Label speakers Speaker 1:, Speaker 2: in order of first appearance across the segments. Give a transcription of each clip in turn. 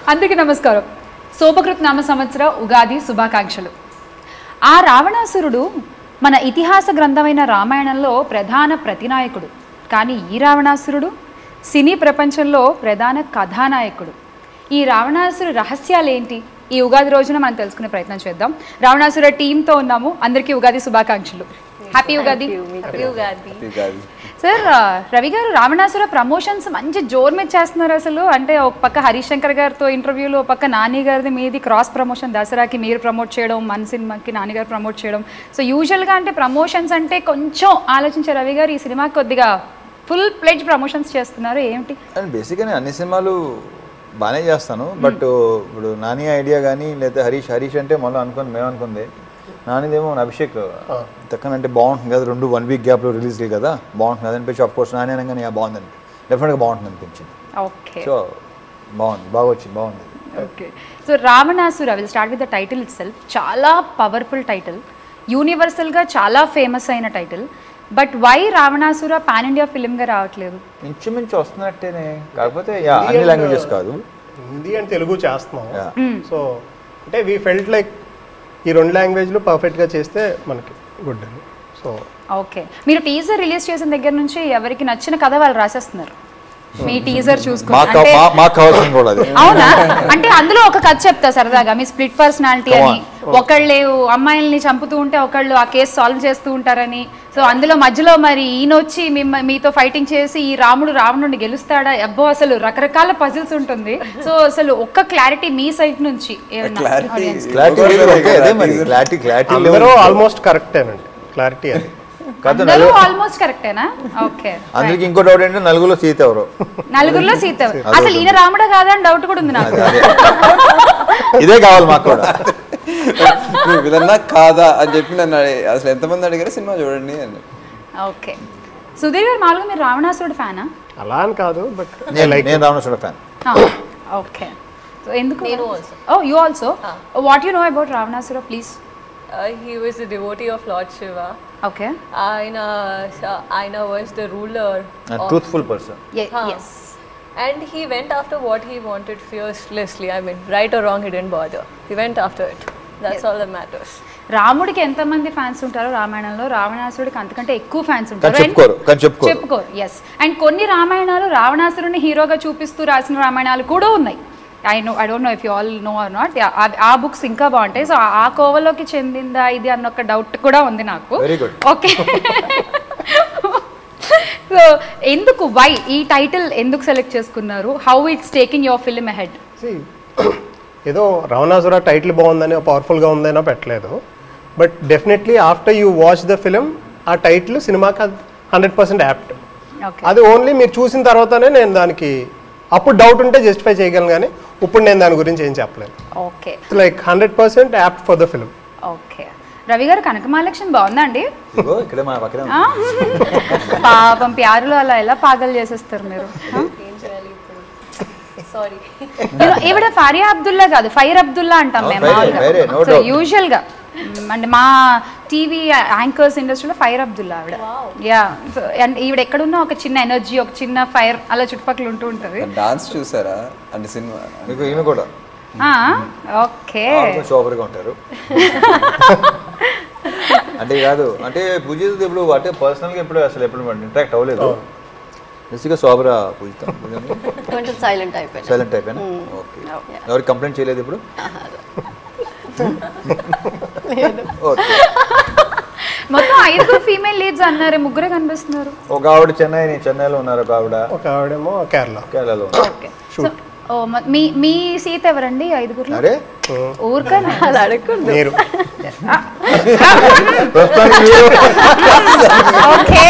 Speaker 1: అందరికీ నమస్కారం శోభకృత్ నామ సంవత్సర ఉగాది శుభాకాంక్షలు ఆ రావణాసురుడు మన ఇతిహాస గ్రంథమైన రామాయణంలో ప్రధాన ప్రతినాయకుడు కానీ ఈ రావణాసురుడు సినీ ప్రపంచంలో ప్రధాన కథానాయకుడు ఈ రావణాసురు రహస్యాలు ఏంటి ఈ ఉగాది రోజున మనం తెలుసుకునే ప్రయత్నం చేద్దాం రావణాసుర టీంతో ఉన్నాము అందరికీ ఉగాది శుభాకాంక్షలు happy Ugadi
Speaker 2: happy Ugadi
Speaker 1: sir ఆ, రవి గారు రావణాసుర ప్రమోషన్స్ మంచి జోర్ మీద చేస్తున్నారు అసలు అంటే ఒక పక్క హరీష్ శంకర్ గారితో ఇంటర్వ్యూలో ఒక పక్క నాని గారిది మీది క్రాస్ ప్రమోషన్ దసరాకి మీరు ప్రమోట్ చేయడం మన సినిమాకి నాని గారు ప్రమోట్ చేయడం సో యూజువల్గా అంటే ప్రమోషన్స్ అంటే కొంచెం ఆలోచించే రవి గారు ఈ సినిమాకి కొద్దిగా ఫుల్ ప్లెడ్జ్ ప్రమోషన్స్ చేస్తున్నారు ఏమిటి
Speaker 3: అండ్ బేసిక్గా నేను అన్ని సినిమాలు బాగానే చేస్తాను బట్ ఇప్పుడు నాని ఐడియా కానీ లేదా హరీష్ హరీష్ అంటే మొదలు అనుకుంది మేము అనుకుంది నానిదేమో మన అభిషేక్ తక్కన అంటే బాగుంటుంది కదా రెండు వన్ వీక్ గ్యాప్లో రిలీజ్ కదా బాగుంటుంది అది అనిపించి అఫ్ కోర్స్ నాని అనగానే "యా, బాగుంది డెఫినెట్గా బాగుంటుంది అనిపించింది
Speaker 1: ఓకే
Speaker 3: సో బాగుంది బాగా వచ్చింది బాగుంది
Speaker 1: okay so Ravanasura will start with the title itself చాలా పవర్ఫుల్ టైటిల్ యూనివర్సల్గా చాలా ఫేమస్ అయిన title but why Ravanasura pan India ఫిలింగా రావట్లేదు
Speaker 3: ఇంచుమించు వస్తున్నట్టేనే కాకపోతే యా అన్ని లాంగ్వేజెస్ కాదు
Speaker 4: హిందీ అండ్ తెలుగు చేస్తున్నాం
Speaker 3: Yeah.
Speaker 4: సో అంటే వీ ఫెల్ట్ లైక్ ఈ రెండు లాంగ్వేజ్లు పర్ఫెక్ట్గా చేస్తే మనకి గుడ్ అని సో
Speaker 1: ఓకే మీరు టీజర్ రిలీజ్ చేసిన దగ్గర నుంచి ఎవరికి నచ్చిన కథ వాళ్ళు రాసేస్తున్నారు మీ టీజర్ చూసుకుని
Speaker 3: మాకు
Speaker 1: అంటే
Speaker 3: మా- మాకు కావాల్సింది కూడా అది
Speaker 1: అవునా అంటే అందులో ఒక కథ చెప్తా సరదాగా మీ స్ప్లిట్ పర్సనాలిటీ
Speaker 3: Come
Speaker 1: అని ఒకళ్ళు అమ్మాయిల్ని చంపుతూ ఉంటే ఒకళ్ళు ఆ కేసు సాల్వ్ చేస్తూ ఉంటారని సో అందులో మధ్యలో మరి ఈయన వచ్చి మిమ్మ మీతో ఫైటింగ్ చేసి ఈ రాముడు రావణుడిని గెలుస్తాడా అబ్బో అసలు రకరకాల పజిల్స్ ఉంటుంది సో అసలు ఒక్క క్లారిటీ మీ సైడ్ నుంచి ఏమన్నా
Speaker 2: Clarity.
Speaker 1: audience కి?
Speaker 3: క్లారిటీ లేదు ఓకే అదే మరి క్లారిటీ క్లారిటీ
Speaker 4: అందరూ ఆల్మోస్ట్ కరెక్టేనండి క్లారిటీ అది
Speaker 3: కాదు
Speaker 1: అందరూ ఆల్మోస్ట్ కరెక్టేనా ఓకే
Speaker 3: అందరికి ఇంకో డౌట్ ఏంటంటే నలుగులో సీత ఎవరు
Speaker 1: నలుగురిలో సీత అసలు ఈయన రాముడా కాదా అని డౌట్ కూడా ఉంది నాకు
Speaker 3: అదే. ఇదే కావాలి మాకు కూడా
Speaker 2: నువ్వు విలన్నా కాదా అని చెప్పి నన్ను అడిగి- అసలు ఎంతమంది అడిగారు సినిమా చూడండి అని
Speaker 1: ఓకే సుధీర్ గారు మామూలుగా మీరు రావణాసురుడు ఫ్యానా
Speaker 4: అలా అని కాదు బట్
Speaker 3: నేను
Speaker 4: లైక్
Speaker 3: నేను రావణ ఫ్యాన్
Speaker 1: ఓకే సో ఎందుకు
Speaker 5: నేను also.
Speaker 1: Oh you also what you know about Ravanasura please
Speaker 5: Uh, he was a devotee of Lord Shiva.
Speaker 1: Okay
Speaker 5: Aina, Aina was the ruler. of-
Speaker 3: truthful person
Speaker 5: Huh.
Speaker 1: Yes
Speaker 5: And he went after what he wanted fearlessly. I mean, right or wrong, he didn't bother. He went after it. That's all that matters.
Speaker 1: రాముడికి ఎంతమంది fans ఉంటారో రామాయణంలో రావణాసురుడికి అంతకంటే ఎక్కువ fans
Speaker 3: కానీ
Speaker 1: ఉంటారు And-
Speaker 3: చెప్పుకోరు కానీ చెప్పుకోరు
Speaker 1: చెప్పుకోరు yes and కొన్ని రామాయణాలు రావణాసురుని హీరోగా చూపిస్తూ రాసిన రామాయణాలు కూడా ఉన్నాయి I know I don't know if you all know or not ఆ బుక్స్ ఇంకా బాగుంటాయి సో ఆ కోవలోకి చెందిందా ఇది అన్న ఒక డౌట్ కూడా ఉంది నాకు
Speaker 3: Very good.
Speaker 1: ఓకే సో ఎందుకు వై ఈ టైటిల్ ఎందుకు సెలెక్ట్ చేసుకున్నారు how it's taking your film ahead
Speaker 4: See, ఏదో రావణాసుర టైటిల్ బాగుందని పవర్ఫుల్గా ఉందనో పెట్టలేదు but definitely after you watch the film ఆ టైటిల్ సినిమాకి హండ్రెడ్ పర్సెంట్ యాప్ట్
Speaker 1: ఓకే
Speaker 4: అది ఓన్లీ మీరు చూసిన తర్వాతనే నేను దానికి అప్పుడు డౌట్ ఉంటే జస్టిఫై చేయగలను కానీ ఇప్పుడు నేను దాని గురించి ఏం చెప్పలేను
Speaker 1: okay
Speaker 4: like hundred percent apt for the film
Speaker 1: okay Ravi గారు కనకమాలక్ష్మి బాగుందా అండి
Speaker 3: ఇదిగో ఇక్కడే మా పక్కనే ఉంది.
Speaker 1: ఆ? పాపం ప్యారులో అలా ఎలా పాగలు చేసేస్తారు మీరు ఆ?
Speaker 5: ఏం చేయాలి ఇప్పుడు సారీ
Speaker 1: You know, ఈవిడ ఫారియా అబ్దుల్లా కాదు ఫైర్ అబ్దుల్లా అంటాం
Speaker 3: Oh,
Speaker 1: మేము
Speaker 3: వేరే,
Speaker 1: మామూలుగా
Speaker 3: వేరే, no
Speaker 1: సో
Speaker 3: doubt.
Speaker 1: యూజువల్ గా మ్, అంటే మా టీవీ యాంకర్స్ ఇండస్ట్రీలో ఫైర్ అబ్దుల్లా ఆవిడ యా సో అండ్ ఈవిడ ఎక్కడున్నా ఒక చిన్న ఎనర్జీ ఒక చిన్న ఫైర్ అలా చుట్టుపక్కల ఉంటూ ఉంటుంది
Speaker 2: డాన్స్ చూసారా అంటే సినిమా
Speaker 3: మీకు ఈమె కూడా
Speaker 1: ఓకే
Speaker 3: సూపర్గా ఉంటారు అంటే కాదు అంటే పూజిత ఇప్పుడు అంటే పర్సనల్గా ఎప్పుడు అసలు ఎప్పుడు ఇంటరాక్ట్ అవ్వలేదు బేసిక్గా సోబరా పూజితాం
Speaker 6: కొంచెం సైలెంట్ అయిపోయింది
Speaker 3: సైలెంట్ అయిపోయినా ఓకే ఎవరికి కంప్లైంట్ చేయలేదు ఇప్పుడు ఓకే
Speaker 1: మొత్తం ఐదుగురు ఫీమేల్ లీడ్స్ అన్నారు ముగ్గురే కనిపిస్తున్నారు
Speaker 3: ఒక ఆవిడ చెన్నై నేను చెన్నైలో ఉన్నారు ఒక ఆవిడ
Speaker 4: ఒక ఆవిడేమో కేరళ
Speaker 3: కేరళలో ఉన్నారు
Speaker 1: ఓకే సో ఓ, మ- మీ మీ సీత ఎవరండి ఐదుగురు
Speaker 3: అరే
Speaker 1: ఊరికనే
Speaker 6: అది అడగకూడదు
Speaker 4: మీరు
Speaker 3: ప్రస్తుతానికి మీరు
Speaker 1: ఓకే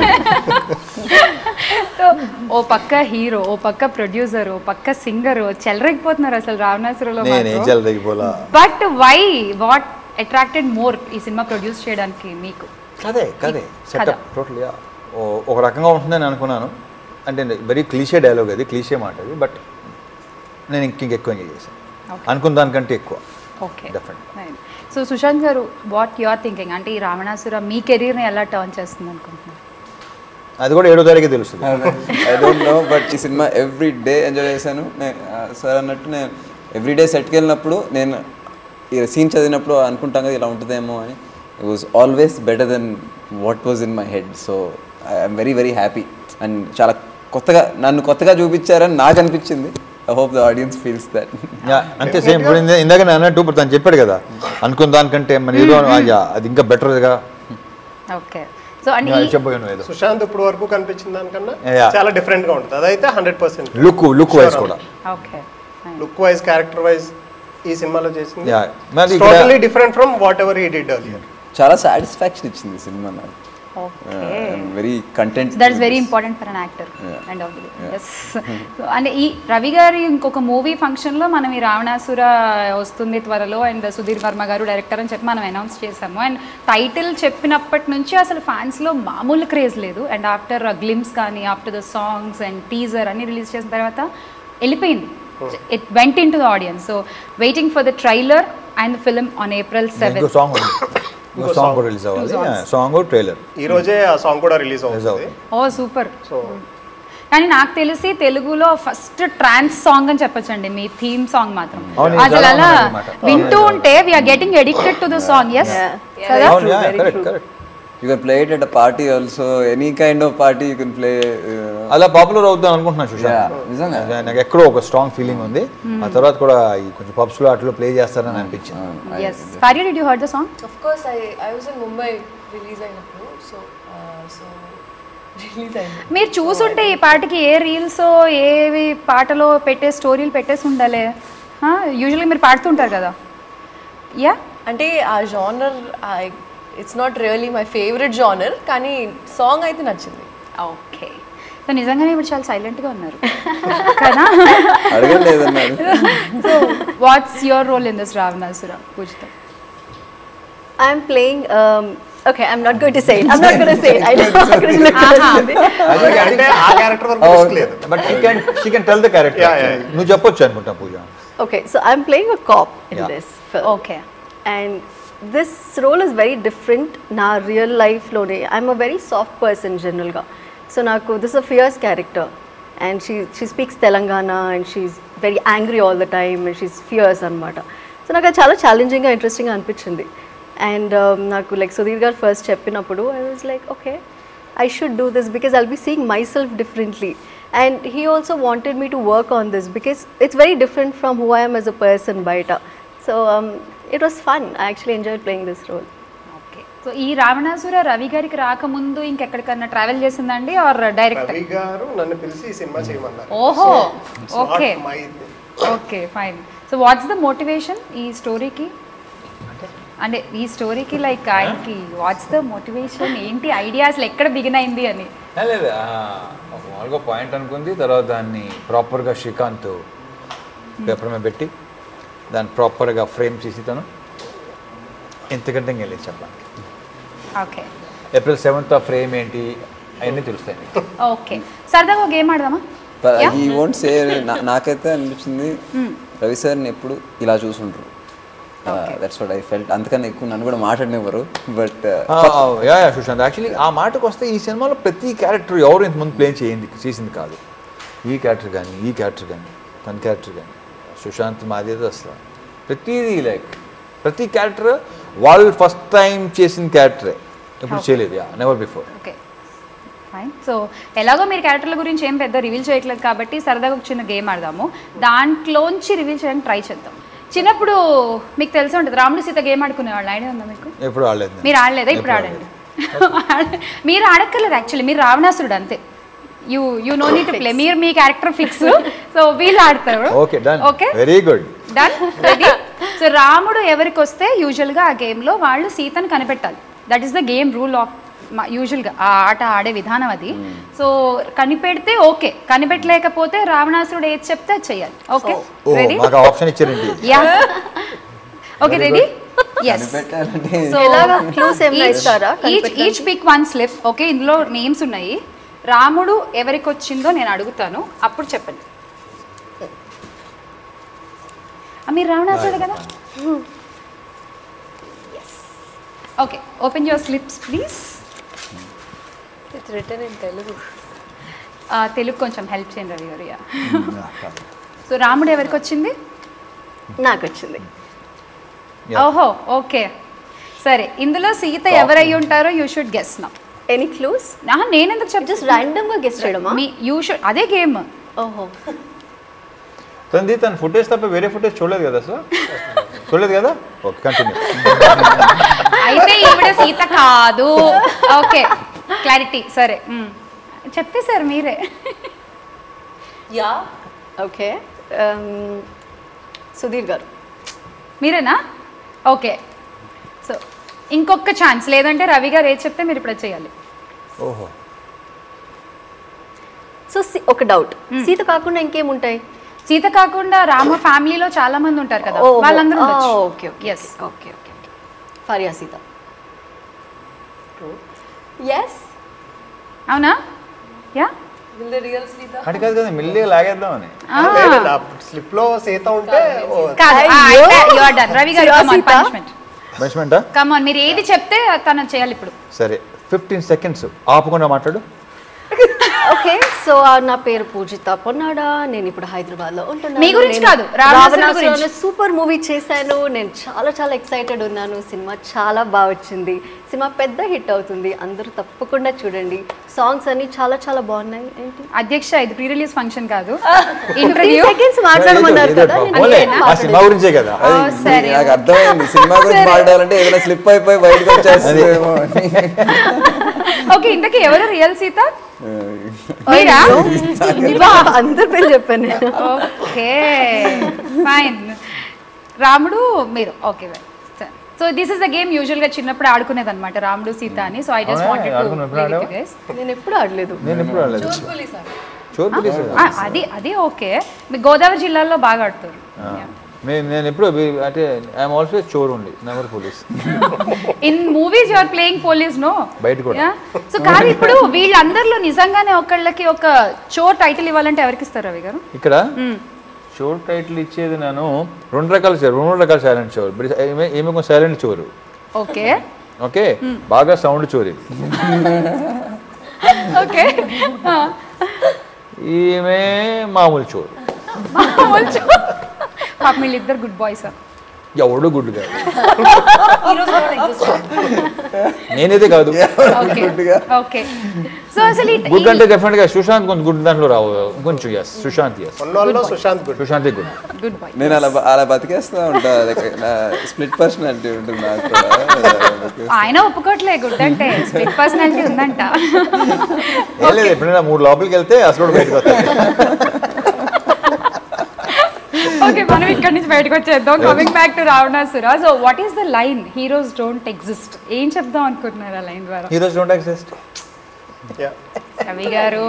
Speaker 1: సో ఓ పక్క హీరో ఓ పక్క ప్రొడ్యూసర్ ఓ పక్క సింగర్ చెలరేగిపోతున్నారు అసలు రావణాసురలో
Speaker 3: నేనేం చెల్లదగిపోలా
Speaker 1: but why what attracted more ఈ సినిమా ప్రొడ్యూస్ చేయడానికి మీకు
Speaker 3: కదే కదే సెటప్ టోటల్ ఒక రకంగా ఉంటుందని అనుకున్నాను అంటే వెరీ క్లీషే డైలాగ్ అది క్లీషే మాట అది బట్ నేను ఇంక ఎక్కువ ఎంజాయ్ చేశాను అనుకున్న దానికంటే ఎక్కువ
Speaker 1: ఓకే
Speaker 3: డెఫినెట్
Speaker 1: సో సుశాంత్ గారు వాట్ యు ఆర్ థింకింగ్ అంటే ఈ రావణాసుర మీ కెరీర్ని ఎలా టర్న్ చేస్తుంది అనుకుంటున్నారు
Speaker 3: అది కూడా ఏడో తారీఖు తెలుస్తుంది
Speaker 2: ఐ డోంట్ నో బట్ ఈ సినిమా ఎవ్రీ డే ఎంజాయ్ చేశాను సార్ అన్నట్టు నేను ఎవ్రీడే సెట్కి వెళ్ళినప్పుడు నేను ఈ సీన్ చదివినప్పుడు అనుకుంటాం కదా ఇలా ఉంటుందేమో అని it was always better then what was in my head so I'm very very happy and చాలా కొత్తగా నన్ను కొత్తగా చూపించారని నాకు అనిపించింది I hope the audience feels that
Speaker 3: yeah అంతే సేమ్ ఇప్పుడు ఇందా- ఇందాక నేను అన్నట్టు ఇప్పుడు తను చెప్పాడు కదా అనుకున్న దానికంటే మన ఏదో ఆ, యా, అది ఇంకా బెటర్గా
Speaker 1: ఓకే సో అండ్ ఈ
Speaker 3: చెప్పగాను ఏదో
Speaker 4: సుశాంత్ ఇప్పుడు వరకు కనిపించిన దానికన్నా
Speaker 3: Yeah.
Speaker 4: చాలా డిఫరెంట్ గా ఉంటుంది అదైతే hundred percent
Speaker 3: look look wise కూడా
Speaker 1: okay
Speaker 4: look wise character wise ఈ సినిమాలో చేసింది
Speaker 3: Yeah. మరి ఇక్కడ-
Speaker 4: totally different from whatever he did earlier
Speaker 2: చాలా సాటిస్ఫాక్షన్ ఇచ్చింది సినిమా నాకు
Speaker 1: okay
Speaker 2: very content
Speaker 1: that is very important for an actor
Speaker 2: Yeah.
Speaker 1: And of yes అంటే ఈ రవి గారి ఇంకొక మూవీ ఫంక్షన్లో మనం ఈ రావణాసుర వస్తుంది త్వరలో అండ్ సుధీర్ వర్మ గారు డైరెక్టర్ అని చెప్పి మనం అనౌన్స్ చేసాము అండ్ టైటిల్ చెప్పినప్పటి నుంచి అసలు ఫ్యాన్స్లో మామూలు క్రేజ్ లేదు అండ్ ఆఫ్టర్ గ్లిమ్స్ కానీ after the songs and teaser అన్ని రిలీజ్ చేసిన తర్వాత వెళ్ళిపోయింది it went into the audience so waiting for the trailer and film on April
Speaker 3: ఇంకో
Speaker 1: సెవెన్
Speaker 3: సాంగ్ ఇంకో సాంగ్ కూడా రిలీజ్ అవ్వాలి సాంగ్ ట్రైలర్
Speaker 4: ఈ రోజే ఆ సాంగ్ కూడా రిలీజ్ అవుతుంది
Speaker 3: అవుతుంది.
Speaker 1: ఓ సూపర్
Speaker 4: సో
Speaker 1: కానీ నాకు తెలిసి తెలుగులో ఫస్ట్ ట్రాన్స్ సాంగ్ అని చెప్పొచ్చండి మీ థీమ్ సాంగ్ మాత్రం
Speaker 3: అవును,
Speaker 1: అసలు
Speaker 3: చాలా
Speaker 1: అలా
Speaker 3: బాగుందన్నమాట.
Speaker 1: వింటూ ఉంటే we're getting addicted to the song yes కదా
Speaker 3: అవును correct correct
Speaker 2: you can play it at a party also any kind of party you can play
Speaker 3: అలా పాపులర్ అవుతాం అనుకుంటున్నాను సుశాంత్
Speaker 2: నిజంగా
Speaker 3: అదే నాకు ఎక్కడో ఒక స్ట్రాంగ్ ఫీలింగ్ ఉంది ఆ తర్వాత కూడా ఈ కొంచెం పబ్స్ లో అట్లా ప్లే చేస్తారని అనిపించింది
Speaker 1: ఎస్ కార్య did you heard the song
Speaker 6: Of course, I, I was in Mumbai release అయినప్పుడు సో సో రిలీజ్ అయింది
Speaker 1: మీరు చూసుంటే ఈ పాటకి ఏ రీల్స్ ఏవి పాటలో పెట్టే స్టోరీలు పెట్టేసి ఉండాలి యూజువల్గా మీరు పాడుతుంటారు కదా యా
Speaker 6: అంటే ఆ genre it's not really my favourite genre కానీ సాంగ్ అయితే నచ్చింది
Speaker 1: ఓకే సో నిజంగానే ఇప్పుడు చాలా సైలెంట్గా ఉన్నారు కదా
Speaker 2: అడగలేదన్నారు
Speaker 1: so what's your role in this Ravanasura Poojitha
Speaker 6: I'm playing. Um, okay, I'm not going to say it. I'm not going to say it. I know I'm going to look at
Speaker 4: అంటే ఆ character వరకు risk లేదు
Speaker 3: but she can she can tell the character
Speaker 4: Yeah, yeah, yeah.
Speaker 3: నువ్వు చెప్పొచ్చు అనుకుంటా Pooja
Speaker 6: Okay, so I'm playing a cop in
Speaker 3: Yeah.
Speaker 6: this film.
Speaker 1: Okay
Speaker 6: And this role is very different నా real లైఫ్లోనే I'm a very soft person జనరల్గా so నాకు this a fierce character and she she speaks Telangana and she's very angry all the time and she's fierce అనమాట so నాకు అది చాలా ఛాలెంజింగ్గా ఇంట్రెస్టింగ్గా అనిపించింది అండ్ నాకు లైక్ సుధీర్ గారు ఫస్ట్ చెప్పినప్పుడు I was like okay I should do this because I'll be seeing myself differently. And he also wanted me to work on this because it's very different from who I am as a person, Baita. So um, it was fun. I actually enjoyed playing this role.
Speaker 1: Okay so ఈ రావణాసుర రవి గారికి రాకముందు ఇంకెక్కడికన్నా travel చేసిందండి or direct
Speaker 4: Ravi గారు నన్ను పిలిచి ఈ సినిమా చేయమన్నారు
Speaker 1: ఓహో
Speaker 4: It's not
Speaker 1: okay
Speaker 4: my
Speaker 1: okay fine so what's the motivation ఈ స్టోరీకి అంటే ఈ స్టోరీకి లైక్ ఆయనకి వాట్స్ ద మోటివేషన్ ఏంటి ఐడియా అసలు ఎక్కడ బిగిన్ అయింది అని
Speaker 3: ఏ లేదు ఆ, ఒక మామూలుగా పాయింట్ అనుకుంది తర్వాత దాన్ని ప్రాపర్గా శ్రీకాంత్ పేపర్ మీద పెట్టి దాన్ని ప్రాపర్గా ఫ్రేమ్ చేసి తను ఎంతకంటే ఇంకా లేదు చెప్పడానికి
Speaker 1: ఓకే
Speaker 3: ఏప్రిల్ సెవెంత్ ఆ ఫ్రేమ్ ఏంటి అవన్నీ తెలుస్తాయి మీకు.
Speaker 1: ఓకే సరదాగా ఒక గేమ్ ఆడదామా Yeah.
Speaker 2: ఈ వోంట్ సే నాకైతే అనిపించింది రవి సార్ని ఎప్పుడు ఇలా చూసుంటారు దట్స్ వాట్ ఐ ఫెల్ట్ అందుకని ఎక్కువ నన్ను కూడా మాట్లాడినవ్వరు బట్
Speaker 3: ఆ, ఆ, యా యా సుశాంత్ యాక్చువల్లీ ఆ మాటకు వస్తే ఈ సినిమాలో ప్రతి క్యారెక్టర్ ఎవరు ఇంతకుముందు ప్లే చేయింది చేసింది కాదు ఈ క్యారెక్టర్ కానీ ఈ క్యారెక్టర్ కానీ తన క్యారెక్టర్ కానీ సుశాంత్ మాదేది అసలు ప్రతిదీ లైక్ ప్రతి క్యారెక్టర్ వాళ్ళు ఫస్ట్ టైం చేసిన క్యారెక్టరే ఎప్పుడు చేయలేదు yeah never before
Speaker 1: okay fine so ఎలాగో మీరు క్యారెక్టర్ల గురించి ఏం పెద్ద రివీల్ చేయట్లేదు కాబట్టి సరదాగా ఒక చిన్న గేమ్ ఆడదాము దాంట్లోంచి రివీల్ చేయడానికి ట్రై చేద్దాం చిన్నప్పుడు మీకు తెలిసి ఉంటుంది రాముడు సీత గేమ్ ఆడుకునేవాళ్ళు ఐడియా ఉందా మీకు
Speaker 3: ఎప్పుడు ఆడలేదు నేను.
Speaker 1: మీరు ఆడలేదా ఇప్పుడు ఆడండి మీరు ఆడక్కర్లేదు యాక్చువల్లీ మీరు రావణాసురుడు అంతే you you know neat play మీరు మీ క్యారెక్టర్ ఫిక్స్ సో వీళ్ళు ఆడతారు
Speaker 3: okay done
Speaker 1: okay
Speaker 3: very good
Speaker 1: done ready so రాముడు ఎవరికి వస్తే యూజువల్గా ఆ గేమ్లో వాళ్ళు సీతను కనిపెట్టాలి that is the game rule of యూజువల్గా ఆ ఆట ఆడే విధానం అది సో కనిపెడితే ఓకే కనిపెట్టలేకపోతే రావణాసురుడు ఏది చెప్తే అది చెయ్యాలి ఓకే
Speaker 3: ఓ
Speaker 1: రెడీ
Speaker 3: మాకు ఆప్షన్ ఇచ్చారండి
Speaker 1: యా ఓకే రెడీ ఎస్
Speaker 2: కనిపెట్టాలంటే
Speaker 1: సో
Speaker 6: ఎలాగా clues ఏమైనా ఇస్తారా?
Speaker 1: Each each pick one slip okay ఇందులో నేమ్స్ ఉన్నాయి రాముడు ఎవరికి వచ్చిందో నేను అడుగుతాను అప్పుడు చెప్పండి ఆ, మీరు రావణాసుడు కదా okay open your slips please
Speaker 5: It's written in Telugu.
Speaker 1: Telugu కొంచెం హెల్ప్ చేయండి రవి గారు యా సో రాముడు ఎవరికి వచ్చింది
Speaker 6: నాకు వచ్చింది
Speaker 3: Yeah.
Speaker 1: ఓహో ఓకే సరే ఇందులో సీత ఎవరై ఉంటారో you should guess no
Speaker 6: any clues
Speaker 1: నేను ఎందుకు చెప్
Speaker 6: జస్ట్ ర్యాండమ్గా గెస్ట్ చేయడమా
Speaker 1: మీ యూ షుడ్ అదే గేమ్
Speaker 6: ఓహో
Speaker 3: తనది తన ఫుటేజ్ తప్ప వేరే ఫుటేజ్ చూడలేదు కదా సార్ చూడలేదు కదా ఓకే కంటిన్యూ
Speaker 1: అయితే ఈవిడ సీత కాదు ఓకే క్లారిటీ సరే మ్. చెప్పేశారు మీరే
Speaker 5: Yeah.
Speaker 6: ఓకే సుధీర్ గారు
Speaker 1: మీరేనా ఓకే సో ఇంకొక ఛాన్స్ లేదంటే రవి గారు ఏది చెప్తే మీరు ఇప్పుడు చేయాలి
Speaker 3: ఓహో
Speaker 6: సో ఒక డౌట్ సీత కాకుండా ఇంకేముంటాయి
Speaker 1: సీత కాకుండా రామ ఫ్యామిలీలో చాలా మంది ఉంటారు కదా
Speaker 6: ఓహో.
Speaker 1: వాళ్ళందరూ
Speaker 6: ఆ, okay okay
Speaker 1: yes
Speaker 6: okay okay Faria Sita yes
Speaker 1: అవునా yeah
Speaker 5: Will the real Sita?
Speaker 3: అంటే కాదు కదా మెల్లిగా లాగేద్దామని
Speaker 4: స్లిప్ లో సీత ఉంటే ఓ,
Speaker 1: కాదు
Speaker 6: అయ్యో.
Speaker 1: యు ఆర్ డన్ రవి గారు
Speaker 6: Sure,
Speaker 1: come on
Speaker 6: Sita.
Speaker 1: Punishment
Speaker 3: మంచిమెంటా
Speaker 1: కమ్ ఆన్ మీరు ఏది చెప్తే తను చేయాలి ఇప్పుడు
Speaker 3: సరే ఫిఫ్టీన్ సెకండ్స్ ఆపకుండా మాట్లాడు
Speaker 6: ఓకే సో నా పేరు పూజిత పొన్నాడా నేను ఇప్పుడు హైదరాబాద్ లో
Speaker 1: మీ గురించి కాదు, రావణాసురుడు గురించి.
Speaker 6: సూపర్ మూవీ చేశాను నేను చాలా చాలా ఎక్సైటెడ్ ఉన్నాను సినిమా చాలా బాగా వచ్చింది సినిమా పెద్ద హిట్ అవుతుంది అందరూ తప్పకుండా చూడండి సాంగ్స్ అన్ని చాలా చాలా బాగున్నాయి ఏంటి
Speaker 1: అధ్యక్ష ఇది ప్రీ రిలీజ్ ఫంక్షన్ కాదు
Speaker 6: ఫిఫ్టీన్
Speaker 1: ఇంటర్వ్యూ
Speaker 6: సెకండ్స్ మాట్లాడమన్నారు
Speaker 3: ఏదో
Speaker 6: కదా నేను
Speaker 3: పోలే,
Speaker 6: ఏం
Speaker 3: ఆ సినిమా
Speaker 6: మాట్లాడలేదు.
Speaker 3: గురించే కదా
Speaker 1: ఓ, సరే.
Speaker 2: నాకు అర్థమైంది సినిమా గురించి మాట్లాడాలంటే ఏదైనా స్లిప్ అయిపోయి బయటకు వచ్చేస్తుందేమో అని
Speaker 1: ఓకే ఇంతకీ ఎవరు రియల్ సీత మీరా
Speaker 6: అయ్యో, అందరి పేరు చెప్పాను నేను
Speaker 1: ఓకే ఫైన్ రాముడు మీరు okay so this is the game usual గా చిన్నప్పుడు ఆడుకునేది అనమాట రాముడు సీత అని సో ఐ జస్ట్
Speaker 3: అవునా? ఆడుకున్నావు? ఎప్పుడు ఆడావు?
Speaker 1: వాంటెడ్
Speaker 6: నేను ఎప్పుడు ఆడలేదు
Speaker 3: నేను ఎప్పుడు రాలేదు చోర్ పులీస్
Speaker 1: అది అది ఓకే మీ గోదావరి జిల్లాలో బాగా ఆడుతారు
Speaker 3: నేను నేను ఎప్పుడు అవి- అంటే ఐఎమ్ ఆల్సో చోర్ ఉండి never police
Speaker 1: in movies you are playing police no
Speaker 3: బయట కూడా.
Speaker 1: సో కాదు ఇప్పుడు వీళ్ళందరిలో నిజంగానే ఒకళ్ళకి ఒక చో టైటిల్ ఇవ్వాలంటే ఎవరికి ఇస్తారు రవి గారు
Speaker 3: ఇక్కడ చోర్ టైటిల్ ఇచ్చేది నేను రెండు రకాల చోరు రెండు రకాల సైలెంట్ చోరు బట్ ఏమే ఏమి కొంచెం సైలెంట్ చోరు
Speaker 1: ఓకే
Speaker 3: ఓకే బాగా సౌండ్ చోరీ
Speaker 1: ఓకే
Speaker 3: ఈమె మామూలు చోరు
Speaker 1: పాప వీళ్ళిద్దరు గుడ్ బాయ్స్
Speaker 3: ఎవడు గుడ్ కాదు నేనైతే కాదు
Speaker 1: ఓకే ఓకే సో అసలు ఈ-
Speaker 3: గుడ్ అంటే డెఫినెట్ గా సుశాంత్ కొంచెం గుడ్ దాంట్లో రావు కొంచెం ఎస్ సుశాంత్ ఎస్
Speaker 4: ఉన్న వాళ్ళలో సుశాంత్ గుడ్
Speaker 3: సుశాంతే గుడ్
Speaker 1: గుడ్ బాయ్
Speaker 2: నేను అలా బ- అలా బతికేస్తా ఉంటా స్ప్లిట్ పర్సనాలిటీ ఉంటుంది నాకు కూడా
Speaker 1: ఆయన ఒప్పుకోవట్లే గుడ్ అంటే స్ప్లిట్ పర్సనాలిటీ ఉందంట
Speaker 3: ఏం లేదు ఎప్పుడైనా మూడు లోపలికి వెళ్తే అసలు బయటకు వస్తాయి
Speaker 1: ఓకే మనం ఇక్కడ నుంచి బయటకు వచ్చేద్దాం coming back to Ravanasura so what is the line heroes don't exist ఏం చెప్దాం అనుకుంటున్నారు ఆ లైన్ ద్వారా
Speaker 3: హీరోస్ డోంట్ ఎగ్జిస్ట్
Speaker 1: రవి గారు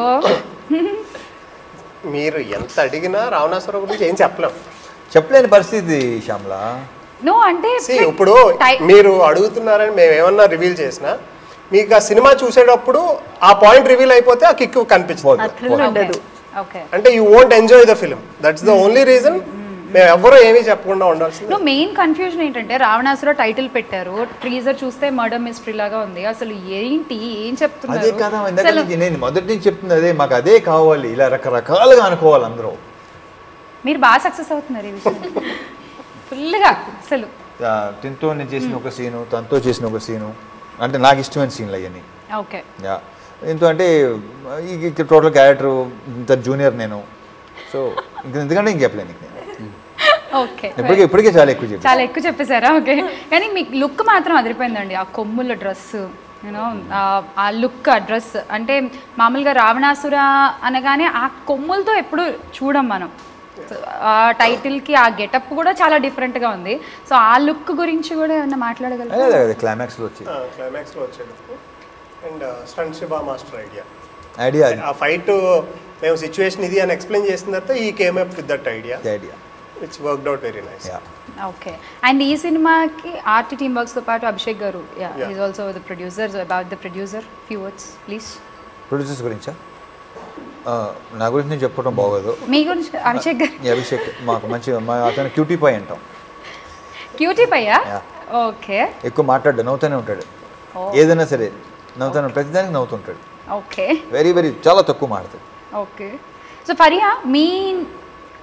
Speaker 4: మీరు ఎంత అడిగినా రావణాసురం గురించి ఏం చెప్పలేం
Speaker 3: చెప్పలేని పరిస్థితి శ్యామ్లా
Speaker 1: నో అంటే
Speaker 4: See, ఇప్పుడు
Speaker 1: Ti-
Speaker 4: మీరు అడుగుతున్నారని మేము ఏమన్నా రివీల్ చేసినా మీకు ఆ సినిమా చూసేటప్పుడు ఆ పాయింట్ రివీల్ అయిపోతే ఆ కిక్ కనిపించదు
Speaker 6: ఆ థ్రిల్ ఉండదు
Speaker 1: ఓకే
Speaker 4: అంటే you won't enjoy the film that's the only reason మేము ఎవ్వరూ ఏమీ చెప్పకుండా ఉండాల్సింది
Speaker 1: నువ్వు మెయిన్ కన్ఫ్యూజన్ ఏంటంటే రావణాసుర టైటిల్ పెట్టారు ట్రీజర్ చూస్తే మర్డర్ మిస్టరీ లాగా ఉంది అసలు ఏంటి ఏం
Speaker 3: అదే
Speaker 1: చెప్తున్నారు
Speaker 3: కదా ఇందాక
Speaker 1: అసలు
Speaker 3: నుంచి నేను మొదటి నుంచి చెప్తుంది అదే మాకు అదే కావాలి ఇలా రకరకాలుగా అనుకోవాలి అందరూ
Speaker 1: మీరు బాగా సక్సెస్ అవుతున్నారు ఈ విషయం ఫుల్గా అసలు
Speaker 3: ఆ, తింతో నేను చేసిన ఒక సీను తనతో చేసిన ఒక సీను అంటే నాకు ఇష్టమైన సీన్లు అవన్నీ
Speaker 1: ఓకే
Speaker 3: యా ఎంతో అంటే ఈ టోటల్ క్యారెక్టర్ ఇంత జూనియర్ నేను సో ఇంక ఎందుకంటే ఇంక చెప్పలేను ఇంక నేను
Speaker 1: ఓకే
Speaker 3: ఇప్పటికే ఇప్పటికే చాలా ఎక్కువ చెప్పాను
Speaker 1: చాలా ఎక్కువ చెప్పేశారా ఓకే కానీ మీకు లుక్ మాత్రం అదిరిపోయిందండి ఆ కొమ్ముల డ్రెస్ యూనో ఆ లుక్ ఆ డ్రెస్ అంటే మామూలుగా రావణాసుర అనగానే ఆ కొమ్ములతో ఎప్పుడు చూడం మనం So, ఆ టైటిల్కి ఆ గెటప్ కూడా చాలా డిఫరెంట్గా ఉంది సో ఆ లుక్ గురించి కూడా ఏమన్నా మాట్లాడగలరా
Speaker 3: అదే అదే క్లైమాక్స్లో వచ్చి
Speaker 4: క్లైమాక్స్లో వచ్చేటప్పుడు and stunt Shiva master idea
Speaker 3: idea అది
Speaker 4: ఆ ఫైట్ మేము సిచ్యువేషన్ ఇది అని ఎక్స్ప్లెయిన్ చేసిన తర్వాత ఈ came up with that idea
Speaker 3: idea
Speaker 4: it's worked out very nice
Speaker 3: yeah
Speaker 1: okay and ఈ సినిమాకి ఆర్టీ టీమ్ వర్క్స్తో పాటు అభిషేక్ గారు
Speaker 4: Yeah.
Speaker 1: Is also the producer about the producer few words please
Speaker 3: producers గురించా ఆ, నా గురించి నేను చెప్పడం బాగోదు
Speaker 1: మీ గురించి అభిషేక్ గారు
Speaker 3: ఈ అభిషేక్ మాకు మంచి మా అతను క్యూటీ పై అంటాం
Speaker 1: క్యూటీ పయ్యా
Speaker 3: Yeah.
Speaker 1: ఓకే
Speaker 3: ఎక్కువ మాట్లాడు నవ్వుతూనే ఉంటాడు ఏదైనా సరే నవ్వుతాను ప్రతిదానికి నవ్వుతుంటాడు
Speaker 1: ఓకే
Speaker 3: వెరీ వెరీ చాలా తక్కువ మాట్లాడతాడు
Speaker 1: ఓకే సో ఫరియా మీ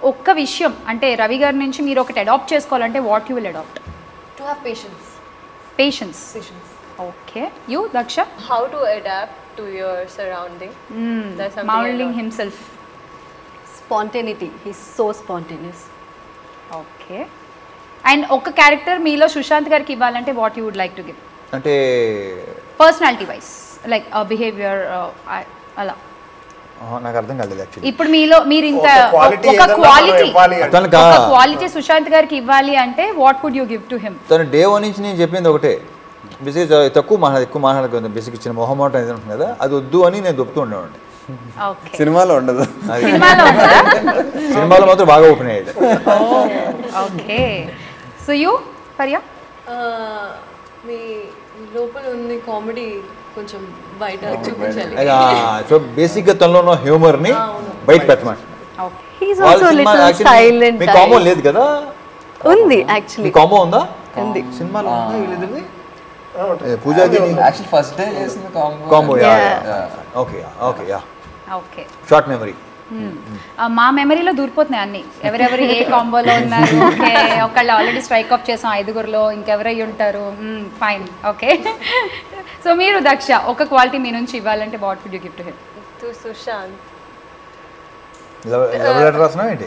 Speaker 1: ఒక్క విషయం అంటే రవి గారి నుంచి మీరు ఒకటి అడాప్ట్ చేసుకోవాలంటే what you will adopt
Speaker 5: To have patience.
Speaker 1: Patience
Speaker 5: Patience.
Speaker 1: Okay you Daksha
Speaker 5: How to adapt to your surrounding. That's something I
Speaker 1: moulding
Speaker 5: learned.
Speaker 1: Himself
Speaker 6: Spontaneity. He's so spontaneous.
Speaker 1: Okay and ఒక character మీలో సుశాంత్ గారికి ఇవ్వాలంటే what you would like to give
Speaker 3: అంటే
Speaker 1: personality vice like behaviour అలా
Speaker 3: ఆహా, నాకు అర్థం కాలేదు యాక్చువల్లీ
Speaker 1: ఇప్పుడు మీలో మీరు ఇంత
Speaker 4: ఒక quality
Speaker 1: ఒక
Speaker 4: ఏదన్నా మనం
Speaker 1: క్వాలిటీ
Speaker 4: ఇవ్వాలి అంటే.
Speaker 3: అతనికి
Speaker 1: ఒక
Speaker 3: ఆ-
Speaker 1: క్వాలిటీ సుశాంత్ గారికి ఇవ్వాలి అంటే what would you give to him
Speaker 3: తను డే వన్ నుంచి నేను చెప్పింది ఒకటే బేసిక్ తక్కువ మాట్లాడ ఎక్కువ మాట్లాడకుండా బేసిక్ ఇచ్చిన మొహమాటం ఏదో ఉంటుంది కదా అది వద్దు అని నేను దొప్పుతూ ఉండేవాడిని
Speaker 1: ఓకే
Speaker 2: సినిమాలో ఉండదు
Speaker 3: అది
Speaker 1: సినిమాలో ఉందా
Speaker 3: సినిమాలో మాత్రం బాగా ఓపెన్ అయ్యేది
Speaker 1: okay so you Faria
Speaker 7: Uh, మీ లోపల ఉంది కామెడీ కొంచెం బయట చూపించాలి
Speaker 3: సో బేసిక్గా తనలో ఉన్న హ్యూమర్ని బయట పెట్టమంట
Speaker 1: ఓకే
Speaker 6: He's
Speaker 3: వాళ్ళ
Speaker 6: also a
Speaker 3: సినిమా
Speaker 6: little
Speaker 3: actually
Speaker 6: silent.
Speaker 3: మీ కామో
Speaker 6: type.
Speaker 3: లేదు కదా
Speaker 6: ఉంది
Speaker 3: మీ
Speaker 6: యాక్చువల్లీ
Speaker 3: కామో ఉందా
Speaker 6: ఉంది.
Speaker 3: సినిమాలో ఉందా వీళ్ళిద్దరిది?
Speaker 4: ఆ, ఉంటుంది.
Speaker 3: ఏ, పూజాది
Speaker 2: యాక్చువల్ ఫస్ట్ డే చేసింది combo
Speaker 3: combo yeah
Speaker 6: Yeah.
Speaker 3: Okay okay yeah
Speaker 1: okay
Speaker 3: short memory
Speaker 1: మా మెమరీలో దూరిపోతున్నాయి అన్ని ఎవరెవరు ఏ కాంబోలో ఉన్నారు ఓకే ఒకళ్ళు ఆల్రెడీ స్ట్రైక్ ఆఫ్ చేసాం ఐదుగురులో ఇంకెవరై ఉంటారు ఫైన్ ఓకే సో మీరు దక్ష ఒక క్వాలిటీ మీ నుంచి ఇవ్వాలంటే what would you give to him
Speaker 5: To Sushant.
Speaker 3: Love letter రాసినా ఏంటి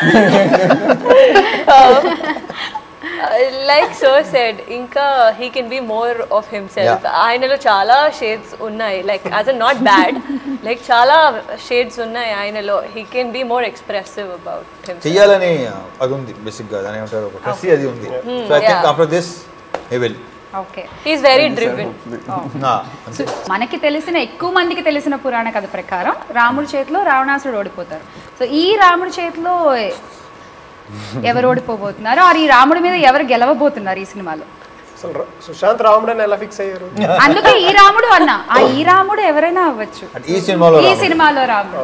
Speaker 5: లైక్ సో సెడ్ ఇంకా he can be more of himself ఆయనలో చాలా షేడ్స్ ఉన్నాయి like as a not bad like చాలా షేడ్స్ ఉన్నాయి ఆయనలో he can be more expressive about himself
Speaker 3: చెయ్యాలని అది ఉంది బేసిక్గా దాని ఏమంటారు ఒక కసి అది ఉంది so I think
Speaker 5: yeah.
Speaker 3: After this he will
Speaker 1: okay
Speaker 5: he's very driven
Speaker 3: అంతే
Speaker 1: మనకి తెలిసిన ఎక్కువ మందికి తెలిసిన పురాణ కథ ప్రకారం రాముడి చేతిలో రావణాసుడు ఓడిపోతారు సో ఈ రాముడి చేతిలో ఎవరు ఓడిపోబోతున్నారు ఆర్ ఈ రాముడి మీద ఎవరు గెలవబోతున్నారు ఈ సినిమాలో
Speaker 4: అసలు ర- సుశాంత్ రాముడు అని ఎలా ఫిక్స్ అయ్యారు
Speaker 1: అందుకే ఈ రాముడు అన్న ఆ ఈ రాముడు ఎవరైనా అవ్వచ్చు
Speaker 3: అంటే ఈ సినిమాలో
Speaker 1: ఈ
Speaker 3: రాముడు.
Speaker 1: సినిమాలో రాముడు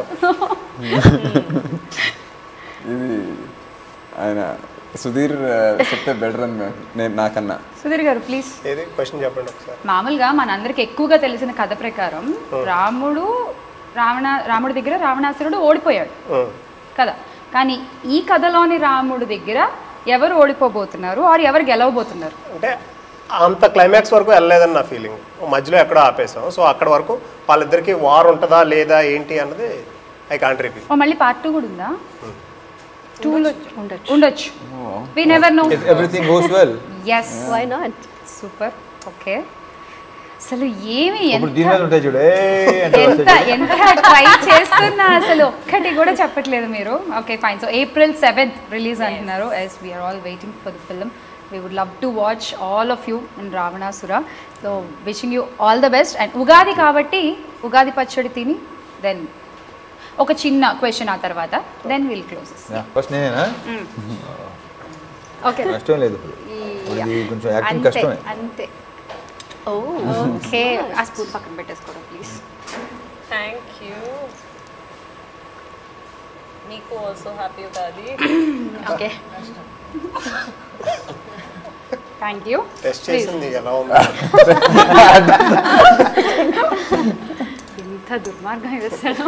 Speaker 2: ఇది ఆయన సుధీర్ ఆ, చెప్తే బెటర్ అని మే- నేను నాకన్నా
Speaker 1: సుధీర్ గారు ప్లీజ్
Speaker 4: ఏది క్వశ్చన్ చెప్పండి ఒకసారి
Speaker 1: మామూలుగా మనందరికి ఎక్కువగా తెలిసిన కథ ప్రకారం రాముడు రావణ రాముడి దగ్గర రావణాసురుడు ఓడిపోయాడు
Speaker 4: ఉం.
Speaker 1: కదా కానీ ఈ కథలోని రాముడి దగ్గర ఎవరు ఓడిపోబోతున్నారు ఆర్ ఎవరు గెలవబోతున్నారు
Speaker 4: అంటే అంత క్లైమాక్స్ వరకు వెళ్ళలేదని నా ఫీలింగ్ మధ్యలో ఎక్కడో ఆపేసాం సో అక్కడ వరకు వాళ్ళిద్దరికి వార్ ఉంటుందా లేదా ఏంటి అన్నది ఐ కాంట్ రిపీట్
Speaker 1: ఓ మళ్ళీ పార్ట్ టూ కూడా ఉందా టూలో ఉండొచ్చు we never know
Speaker 3: if everything goes well
Speaker 1: yes
Speaker 6: why not
Speaker 1: super okay అసలు ఏమి
Speaker 3: ఇప్పుడు
Speaker 1: ఎంత
Speaker 3: దీని మీద ఉంటాయి చూడు ఏ అంటే
Speaker 1: ఎంత
Speaker 3: వస్తాయి చూడు.
Speaker 1: ఎంత ట్రై చేస్తున్నా అసలు ఒక్కటి కూడా చెప్పట్లేదు మీరు okay fine so April seventh release అంటున్నారు yes we're all waiting for the film we would love to watch all of you in Ravanasura so wishing you all the best and Ugadi కాబట్టి ఉగాది పచ్చడి తిని దెన్ ఒక చిన్న క్వశ్చన్ ఆ తర్వాత then will closes
Speaker 3: Yeah, first నేనేనా
Speaker 1: okay
Speaker 3: కష్టం లేదు ఇప్పుడు ఇప్పుడు ఇది కొంచెం యాక్టింగ్
Speaker 1: అంతే
Speaker 3: కష్టమే
Speaker 1: అంతే ఓకే ఆ స్పూన్ పక్కన పెట్టేసుకోవడం ప్లీజ్
Speaker 5: థ్యాంక్ యూ మీకు also happy Ugadi
Speaker 1: okay thank you
Speaker 4: taste చేసింది ఎలా ఉంది
Speaker 1: ఎంత దుర్మార్గం వేస్తాడు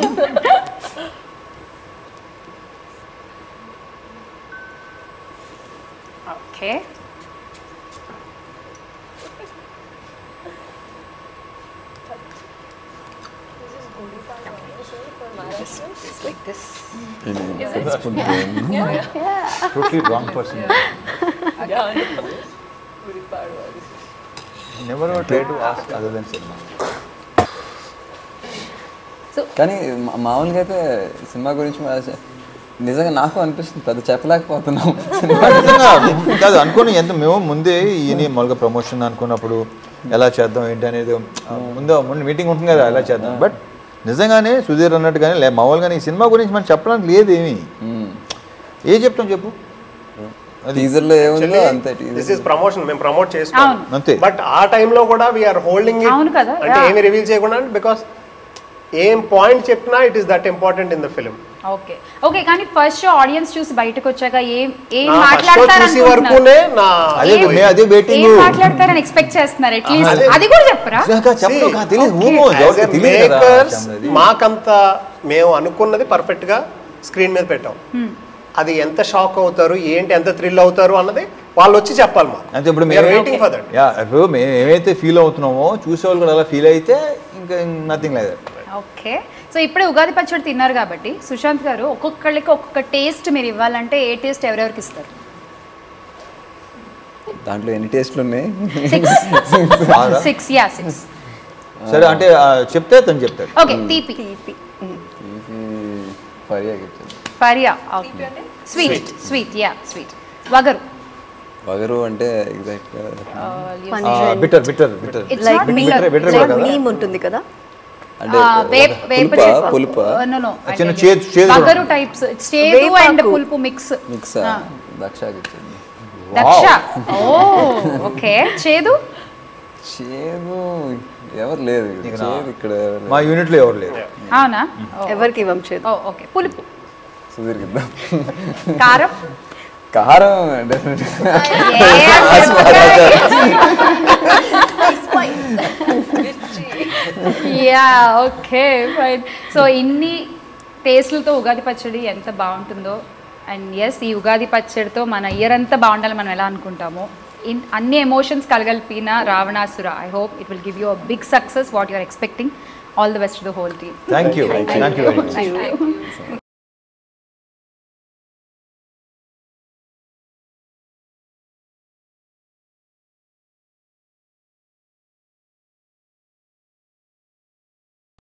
Speaker 1: okay like this
Speaker 3: totally wrong person never try to ask other then సినిమా
Speaker 2: కానీ మా- మామూలుగా అయితే సినిమా గురించి మా- నిజంగా నాకు అనిపిస్తుంది పెద్ద చెప్పలేకపోతున్నాం
Speaker 3: నిజంగా కాదు అనుకోని ఎంత మేము ముందే ఈయన మామూలుగా ప్రమోషన్ అనుకున్నప్పుడు ఎలా చేద్దాం ఏంటి అనేది ఆ, ముందు ముందు మీటింగ్ ఉంటుంది కదా ఎలా చేద్దాం బట్ నిజంగానే సుధీర్ అన్నట్టుగానే లే మామూలుగానే ఈ సినిమా గురించి మనం చెప్పడానికి లేదు ఏమి ఏ చెప్తాం చెప్పు
Speaker 2: టీజర్లో ఏముందో అంతే
Speaker 4: దిస్
Speaker 2: టీజర్
Speaker 4: ఇస్ ప్రమోషన్ మేము ప్రమోట్ చేసుకోవాలి
Speaker 1: అవును.
Speaker 3: అంతే
Speaker 4: బట్ ఆ టైంలో కూడా వీఆర్ హోల్డింగ్
Speaker 1: అవును కదా,
Speaker 4: అంటే
Speaker 1: yeah.
Speaker 4: ఏమి రివీల్ చేయకుండా బికాస్ ఏం పాయింట్ చెప్పినా it is that important in the film
Speaker 1: okay okay కానీ ఫస్ట్ షో ఆడియన్స్ చూసి బయటకు వచ్చాక ఏం ఏం
Speaker 4: నా ఫస్ట్
Speaker 1: మాట్లాడతారు
Speaker 4: చూసి వరకునే నా
Speaker 3: అదే
Speaker 1: ఏం-
Speaker 3: మే- అదే waiting.
Speaker 1: ఏం మాట్లాడతారని ఎక్స్పెక్ట్ చేస్తున్నారు అట్లీస్ట్ అది కూడా చెప్పరా
Speaker 3: చెప్పడం కాదు తెలియదు
Speaker 4: Okay.
Speaker 3: ఊమో,
Speaker 4: As
Speaker 3: ఎవరికి
Speaker 4: a
Speaker 3: తెలియదు కదా
Speaker 4: makers,
Speaker 3: శ్యామలది.
Speaker 4: మాకంత మేము అనుకున్నది పర్ఫెక్ట్ గా స్క్రీన్ మీద పెట్టాం అది ఎంత షాక్ అవుతారు ఏంటి ఎంత థ్రిల్ అవుతారు అన్నది వాళ్ళు వచ్చి చెప్పాలి మా
Speaker 3: అంటే ఇప్పుడు
Speaker 4: మేము
Speaker 3: మేము
Speaker 4: వెయిటింగ్ ఫర్ దట్
Speaker 3: యా ఇప్పుడు మేము ఏమైతే ఫీల్ అవుతున్నామో చూసేవాళ్ళు కూడా అలా ఫీల్ అయితే ఇంకా నథింగ్ లేదు
Speaker 1: ఓకే సో ఇప్పుడే ఉగాది పచ్చడి తిన్నారు కాబట్టి సుశాంత్ గారు ఒక్కొక్కళ్ళకి ఒక్కొక్క టేస్ట్ మీరు ఇవ్వాలంటే ఏ టేస్ట్ ఎవరెవరికి ఇస్తారు
Speaker 2: దాంట్లో ఎన్ని టేస్ట్లు ఉన్నాయి
Speaker 1: సిక్స్
Speaker 3: బాగా?
Speaker 1: సిక్స్ యా సిక్స్
Speaker 3: సరే అంటే ఆ, చెప్తే తను చెప్తాడు
Speaker 1: ఓకే తీపి
Speaker 6: తీపి మ్మ్.
Speaker 2: ఇది ఫరియాకి ఇచ్చింది
Speaker 1: Faria sweet sweet yeah sweet వగరు
Speaker 2: వగరు అంటే ఎగ్జాక్ట్గా
Speaker 6: Pungent.
Speaker 3: Bitter bitter bitter
Speaker 1: It's
Speaker 6: like
Speaker 1: not
Speaker 6: మీ
Speaker 1: bitter.
Speaker 3: bitter
Speaker 6: లైక్
Speaker 3: కదా?
Speaker 6: నీమ్ ఉంటుంది కదా
Speaker 2: అంటే
Speaker 1: వేప వేప
Speaker 2: పులుపా పులుపా
Speaker 1: నో నో
Speaker 3: చిన్న చేదు చేదు కూడా
Speaker 1: వగరు
Speaker 3: ఉంటుంది.
Speaker 1: టైప్స్ చేదు
Speaker 6: వేపాకు.
Speaker 1: అండ్ పులుపు మిక్స్
Speaker 2: మిక్స్ దక్షాకి ఇచ్చింది
Speaker 1: దక్ష ఓ ఓకే చేదు
Speaker 2: చేదు ఎవరు లేదు ఇక్కడ. చేదు ఇక్కడ ఎవరు
Speaker 3: మా
Speaker 2: లేరు.
Speaker 3: యూనిట్లో ఎవరు లేరు
Speaker 1: అవునా
Speaker 6: ఎవరికి ఇవ్వం చేదు
Speaker 1: ఓ ఓకే పులుపు
Speaker 2: సుధీర్కి ఇద్దాం
Speaker 1: కారం
Speaker 2: కారం definite
Speaker 1: yeah okay fine so ఇన్ని టేస్ట్లతో ఉగాది పచ్చడి ఎంత బాగుంటుందో అండ్ ఎస్ ఈ ఉగాది పచ్చడితో మన ఇయర్ అంతా బాగుండాలి మనం ఎలా అనుకుంటామో ఇన్ అన్ని ఎమోషన్స్ కలగలిపిన Ravanasura I hope it will give you a big success what you're expecting all the best the whole team
Speaker 3: thank you thank you very much
Speaker 1: thank you